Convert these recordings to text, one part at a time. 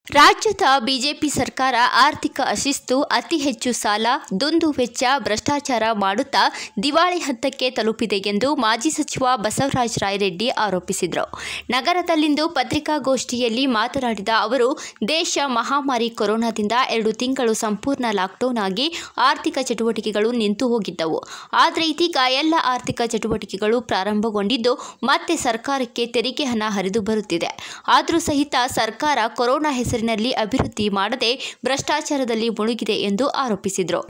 ರಾಜ್ಯದ ಬಿಜೆಪಿ ಸರ್ಕಾರ ಆರ್ಥಿಕ ಅಶಿಸ್ತು ಅತಿ ಹೆಚ್ಚು ಸಾಲ ದುಂದು ವೆಚ್ಚ ಭ್ರಷ್ಟಾಚಾರ ಮಾಡುತ್ತಾ ದಿವಾಳಿ ಹಂತಕ್ಕೆ ತಲುಪಿದೆ ಎಂದು ಮಾಜಿ ಸಚಿವ ಬಸವರಾಜ ರಾಯರೆಡ್ಡಿ ಆರೋಪಿಸಿದರು ನಗರದಲ್ಲಿಂದು ಪತ್ರಿಕಾಗೋಷ್ಠಿಯಲ್ಲಿ ಮಾತನಾಡಿದ ಅವರು ದೇಶ ಮಹಾಮಾರಿ ಕೊರೋನಾದಿಂದ ಎರಡು ತಿಂಗಳು ಸಂಪೂರ್ಣ ಲಾಕ್ಡೌನ್ ಆಗಿ ಆರ್ಥಿಕ ಚಟುವಟಿಕೆಗಳು ನಿಂತು ಹೋಗಿದ್ದವು ಆದರೆ ಇದೀಗ ಎಲ್ಲ ಆರ್ಥಿಕ ಚಟುವಟಿಕೆಗಳು ಪ್ರಾರಂಭಗೊಂಡಿದ್ದು ಮತ್ತೆ ಸರ್ಕಾರಕ್ಕೆ ತೆರಿಗೆ ಹಣ ಹರಿದು ಬರುತ್ತಿದೆ ಆದರೂ ಸಹಿತ ಸರ್ಕಾರ ಕೊರೋನಾ ಹೆಸರಿನಲ್ಲಿ ಅಭಿವೃದ್ಧಿ ಮಾಡದೆ ಭ್ರಷ್ಟಾಚಾರದಲ್ಲಿ ಮುಳುಗಿದೆ ಎಂದು ಆರೋಪಿಸಿದರು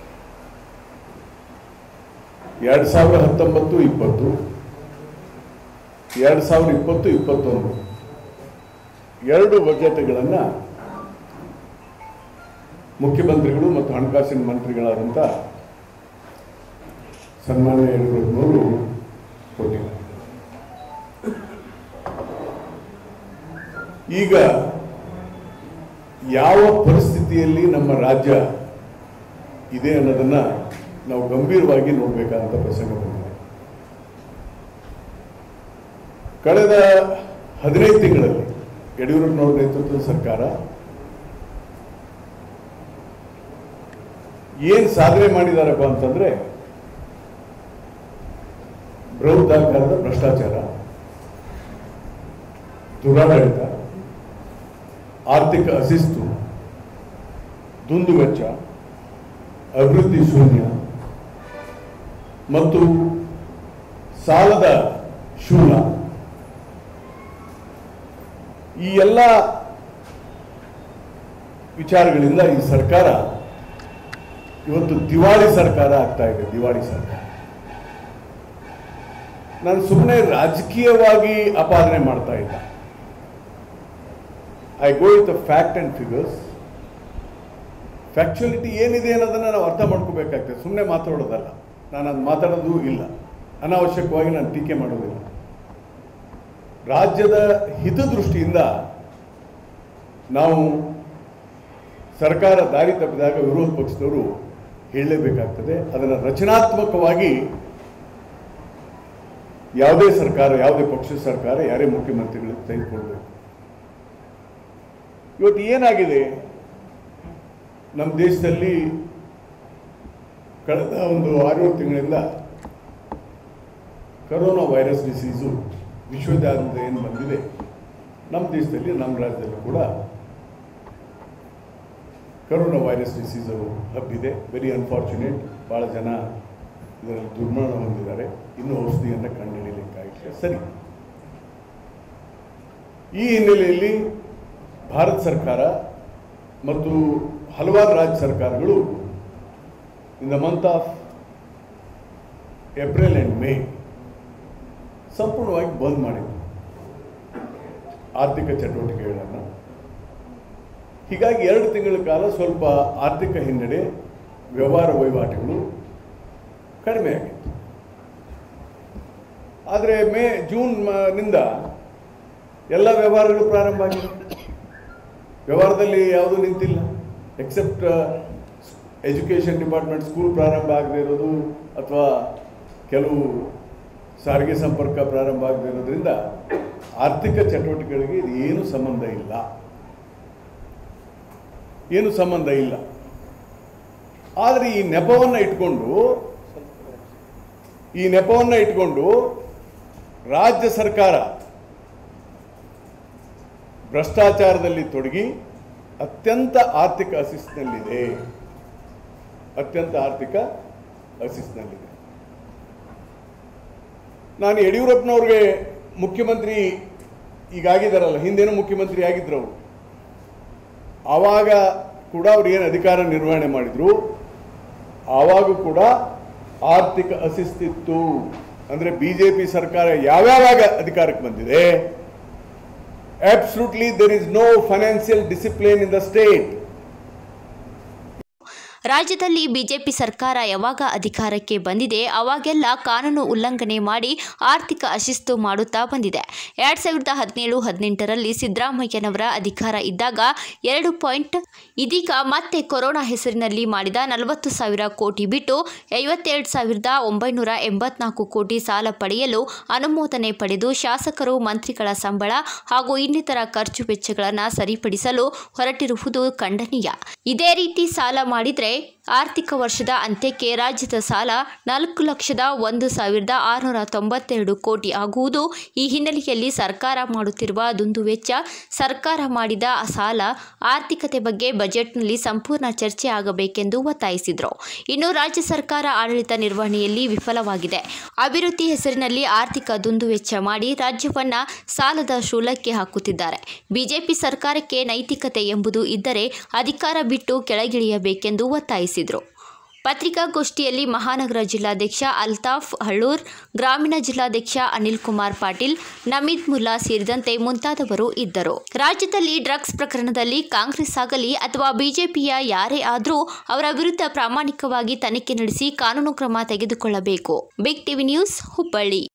ಎರಡು ಸಾವಿರ ಹತ್ತೊಂಬತ್ತು ಇಪ್ಪತ್ತು ಎರಡು ಸಾವಿರ ಇಪ್ಪತ್ತು ಇಪ್ಪತ್ತೊಂದು ಎರಡು ಬಜೆಟ್ಗಳನ್ನು ಮುಖ್ಯಮಂತ್ರಿಗಳು ಮತ್ತು ಹಣಕಾಸಿನ ಮಂತ್ರಿಗಳಾದಂಥ ಸನ್ಮಾನ್ಯ ಯಡಿಯೂರಪ್ಪನವರು ಕೊಟ್ಟಿದ್ದಾರೆ ಈಗ ಯಾವ ಪರಿಸ್ಥಿತಿಯಲ್ಲಿ ನಮ್ಮ ರಾಜ್ಯ ಇದೆ ಅನ್ನೋದನ್ನ ನಾವು ಗಂಭೀರವಾಗಿ ನೋಡಬೇಕಾದಂಥ ಪ್ರಸಂಗ ಬಂದಿದೆ ಕಳೆದ ಹದಿನೈದು ತಿಂಗಳಲ್ಲಿ ಯಡಿಯೂರಪ್ಪನವರ ನೇತೃತ್ವದ ಸರ್ಕಾರ ಏನು ಸಾಧನೆ ಮಾಡಿದಾರಪ್ಪ ಅಂತಂದ್ರೆ ಬೃಹದಾಕಾರದ ಭ್ರಷ್ಟಾಚಾರ ದುರಾಡಳಿತ ಆರ್ಥಿಕ ಅಶಿಸ್ತು ದುಂದುವೆಚ್ಚ ಅಭಿವೃದ್ಧಿ ಶೂನ್ಯ ಮತ್ತು ಸಾಲದ ಶೂಲ ಈ ಎಲ್ಲ ವಿಚಾರಗಳಿಂದ ಈ ಸರ್ಕಾರ ಇವತ್ತು ದಿವಾಳಿ ಸರ್ಕಾರ ಆಗ್ತಾ ಇದೆ ದಿವಾಳಿ ಸರ್ಕಾರ ನಾನು ಸುಮ್ಮನೆ ರಾಜಕೀಯವಾಗಿ ಅಪಾದನೆ ಮಾಡ್ತಾ ಇಲ್ಲ I go with fact and figures factuality ಏನಿದೆ ಅನ್ನೋದನ್ನ ನಾವು ಅರ್ಥ ಮಾಡ್ಕೋಬೇಕಾಗ್ತದೆ ಸುಮ್ಮನೆ ಮಾತಾಡೋದಲ್ಲ ನಾನು ಅದು ಮಾತಾಡೋದು ಇಲ್ಲ ಅನಾವಶ್ಯಕವಾಗಿ ನಾನು ಟೀಕೆ ಮಾಡೋದಿಲ್ಲ ರಾಜ್ಯದ ಹಿತದೃಷ್ಟಿಯಿಂದ ನಾವು ಸರ್ಕಾರ ದಾರಿ ತಪ್ಪಿದಾಗ ವಿರೋಧ ಪಕ್ಷದವರು ಹೇಳಲೇಬೇಕಾಗ್ತದೆ ಅದನ್ನು ರಚನಾತ್ಮಕವಾಗಿ ಯಾವುದೇ ಸರ್ಕಾರ ಯಾವುದೇ ಪಕ್ಷದ ಸರ್ಕಾರ ಯಾರೇ ಮುಖ್ಯಮಂತ್ರಿಗಳು ತೆಗೆದುಕೊಳ್ಬೇಕು ಇವತ್ತು ಏನಾಗಿದೆ ನಮ್ಮ ದೇಶದಲ್ಲಿ ಕಳೆದ ಒಂದು ಆರೇಳು ತಿಂಗಳಿಂದ ಕರೋನಾ ವೈರಸ್ ಡಿಸೀಸು ವಿಶ್ವದಾದ್ಯಂತ ಏನು ಬಂದಿದೆ ನಮ್ಮ ದೇಶದಲ್ಲಿ ನಮ್ಮ ರಾಜ್ಯದಲ್ಲೂ ಕೂಡ ಕರೋನಾ ವೈರಸ್ ಡಿಸೀಸು ಹಬ್ಬಿದೆ ವೆರಿ ಅನ್ಫಾರ್ಚುನೇಟ್ ಭಾಳ ಜನ ಇದರಲ್ಲಿ ದುರ್ಮರಣ ಹೊಂದಿದ್ದಾರೆ ಇನ್ನೂ ಔಷಧಿಯನ್ನು ಕಂಡುಹಿಡಿಯಲಿಕ್ಕಾಗಿಲ್ಲ ಸರಿ ಈ ಹಿನ್ನೆಲೆಯಲ್ಲಿ ಭಾರತ ಸರ್ಕಾರ ಮತ್ತು ಹಲವಾರು ರಾಜ್ಯ ಸರ್ಕಾರಗಳು in the month of April and May ಸಂಪೂರ್ಣವಾಗಿ ಬಂದ್ ಮಾಡಿದ್ರು ಆರ್ಥಿಕ ಚಟುವಟಿಕೆಗಳನ್ನು ಹೀಗಾಗಿ ಎರಡು ತಿಂಗಳ ಕಾಲ ಸ್ವಲ್ಪ ಆರ್ಥಿಕ ಹಿನ್ನಡೆ ವ್ಯವಹಾರ ವಹಿವಾಟುಗಳು ಕಡಿಮೆ ಆಗಿತ್ತು ಆದರೆ ಮೇ ಜೂನ್ ಮ- ನಿಂದ ಎಲ್ಲ ವ್ಯವಹಾರಗಳು ಪ್ರಾರಂಭ ಆಗಿದೆ ವ್ಯವಹಾರದಲ್ಲಿ ಯಾವುದೂ ನಿಂತಿಲ್ಲ ಎಕ್ಸೆಪ್ಟ್ ಎಜುಕೇಷನ್ ಡಿಪಾರ್ಟ್ಮೆಂಟ್ ಸ್ಕೂಲ್ ಪ್ರಾರಂಭ ಆಗದೇ ಇರೋದು ಅಥವಾ ಕೆಲವು ಸಾರಿಗೆ ಸಂಪರ್ಕ ಪ್ರಾರಂಭ ಆಗದೇ ಇರೋದ್ರಿಂದ ಆರ್ಥಿಕ ಚಟುವಟಿಕೆಗಳಿಗೆ ಇದು ಏನು ಸಂಬಂಧ ಇಲ್ಲ ಏನು ಸಂಬಂಧ ಇಲ್ಲ ಆದರೆ ಈ ನೆಪವನ್ನು ಇಟ್ಕೊಂಡು ಈ ನೆಪವನ್ನು ಇಟ್ಕೊಂಡು ರಾಜ್ಯ ಸರ್ಕಾರ ಭ್ರಷ್ಟಾಚಾರದಲ್ಲಿ ತೊಡಗಿ ಅತ್ಯಂತ ಆರ್ಥಿಕ ಅಸಿಸ್ನಲ್ಲಿದೆ ಅತ್ಯಂತ ಆರ್ಥಿಕ ಅಸಿಸ್ನಲ್ಲಿದೆ ನಾನು ಯಡಿಯೂರಪ್ಪನವ್ರಿಗೆ ಮುಖ್ಯಮಂತ್ರಿ ಈಗಾಗಿದ್ದಾರಲ್ಲ ಹಿಂದೇನೂ ಮುಖ್ಯಮಂತ್ರಿ ಆಗಿದ್ರು ಅವರು ಆವಾಗ ಕೂಡ ಅವ್ರು ಏನು ಅಧಿಕಾರ ನಿರ್ವಹಣೆ ಮಾಡಿದ್ರು ಆವಾಗ ಕೂಡ ಆರ್ಥಿಕ ಅಶಿಸ್ತಿತ್ತು ಅಂದರೆ ಬಿ ಜೆ ಪಿ ಸರ್ಕಾರ ಯಾವ್ಯಾವಾಗ ಅಧಿಕಾರಕ್ಕೆ ಬಂದಿದೆ absolutely there is no financial discipline in the state ರಾಜ್ಯದಲ್ಲಿ ಬಿಜೆಪಿ ಸರ್ಕಾರ ಯಾವಾಗ ಅಧಿಕಾರಕ್ಕೆ ಬಂದಿದೆ ಅವಾಗೆಲ್ಲ ಕಾನೂನು ಉಲ್ಲಂಘನೆ ಮಾಡಿ ಆರ್ಥಿಕ ಅಶಿಸ್ತು ಮಾಡುತ್ತಾ ಬಂದಿದೆ ಎರಡ್ ಸಾವಿರದ ಹದಿನೇಳು ಹದಿನೆಂಟರಲ್ಲಿ ಸಿದ್ದರಾಮಯ್ಯನವರ ಅಧಿಕಾರ ಇದ್ದಾಗ ಎರಡು ಪಾಯಿಂಟ್ ಇದೀಗ ಮತ್ತೆ ಕೊರೋನಾ ಹೆಸರಿನಲ್ಲಿ ಮಾಡಿದ ನಲವತ್ತು ಸಾವಿರ ಕೋಟಿ ಬಿಟ್ಟು ಐವತ್ತೆರಡು ಸಾವಿರದ ಒಂಬೈನೂರ ಎಂಬತ್ನಾಲ್ಕು ಕೋಟಿ ಸಾಲ ಪಡೆಯಲು ಅನುಮೋದನೆ ಪಡೆದು ಶಾಸಕರು ಮಂತ್ರಿಗಳ ಸಂಬಳ ಹಾಗೂ ಇನ್ನಿತರ ಖರ್ಚು ವೆಚ್ಚಗಳನ್ನು ಸರಿಪಡಿಸಲು ಹೊರಟಿರುವುದು ಖಂಡನೀಯ ಇದೇ ರೀತಿ ಸಾಲ ಮಾಡಿದರೆ ಆರ್ಥಿಕ ವರ್ಷದ ಅಂತ್ಯಕ್ಕೆ ರಾಜ್ಯದ ಸಾಲ ನಾಲ್ಕು ಲಕ್ಷದ ಒಂದು ಸಾವಿರದ ಆರುನೂರ ತೊಂಬತ್ತೆರಡು ಕೋಟಿ ಆಗುವುದು ಈ ಹಿನ್ನೆಲೆಯಲ್ಲಿ ಸರ್ಕಾರ ಮಾಡುತ್ತಿರುವ ದುಂದುವೆಚ್ಚ ಸರ್ಕಾರ ಮಾಡಿದ ಸಾಲ ಆರ್ಥಿಕತೆ ಬಗ್ಗೆ ಬಜೆಟ್ನಲ್ಲಿ ಸಂಪೂರ್ಣ ಚರ್ಚೆ ಆಗಬೇಕೆಂದು ಒತ್ತಾಯಿಸಿದರು ಇನ್ನು ರಾಜ್ಯ ಸರ್ಕಾರ ಆಡಳಿತ ನಿರ್ವಹಣೆಯಲ್ಲಿ ವಿಫಲವಾಗಿದೆ ಅಭಿವೃದ್ಧಿ ಹೆಸರಿನಲ್ಲಿ ಆರ್ಥಿಕ ದುಂದುವೆಚ್ಚ ಮಾಡಿ ರಾಜ್ಯವನ್ನ ಸಾಲದ ಶೂಲಕ್ಕೆ ಹಾಕುತ್ತಿದ್ದಾರೆ ಬಿಜೆಪಿ ಸರ್ಕಾರಕ್ಕೆ ನೈತಿಕತೆ ಎಂಬುದು ಇದ್ದರೆ ಅಧಿಕಾರ ಬಿಟ್ಟು ಕೆಳಗಿಳಿಯಬೇಕೆಂದು ಒತ್ತಾಯಿಸಿದರು ಪತ್ರಿಕಾಗೋಷ್ಠಿಯಲ್ಲಿ ಮಹಾನಗರ ಜಿಲ್ಲಾಧ್ಯಕ್ಷ ಅಲ್ತಾಫ್ ಹಳ್ಳೂರ್ ಗ್ರಾಮೀಣ ಜಿಲ್ಲಾಧ್ಯಕ್ಷ ಅನಿಲ್ ಕುಮಾರ್ ಪಾಟೀಲ್ ನಮೀದ್ ಮುಲ್ಲಾ ಸೇರಿದಂತೆ ಮುಂತಾದವರು ಇದ್ದರು ರಾಜ್ಯದಲ್ಲಿ ಡ್ರಗ್ಸ್ ಪ್ರಕರಣದಲ್ಲಿ ಕಾಂಗ್ರೆಸ್ ಆಗಲಿ ಅಥವಾ ಬಿಜೆಪಿಯ ಯಾರೇ ಆದರೂ ಅವರ ವಿರುದ್ಧ ಪ್ರಾಮಾಣಿಕವಾಗಿ ತನಿಖೆ ನಡೆಸಿ ಕಾನೂನು ಕ್ರಮ ತೆಗೆದುಕೊಳ್ಳಬೇಕು ಬಿಗ್ ಟಿವಿ ನ್ಯೂಸ್ ಹುಬ್ಬಳ್ಳಿ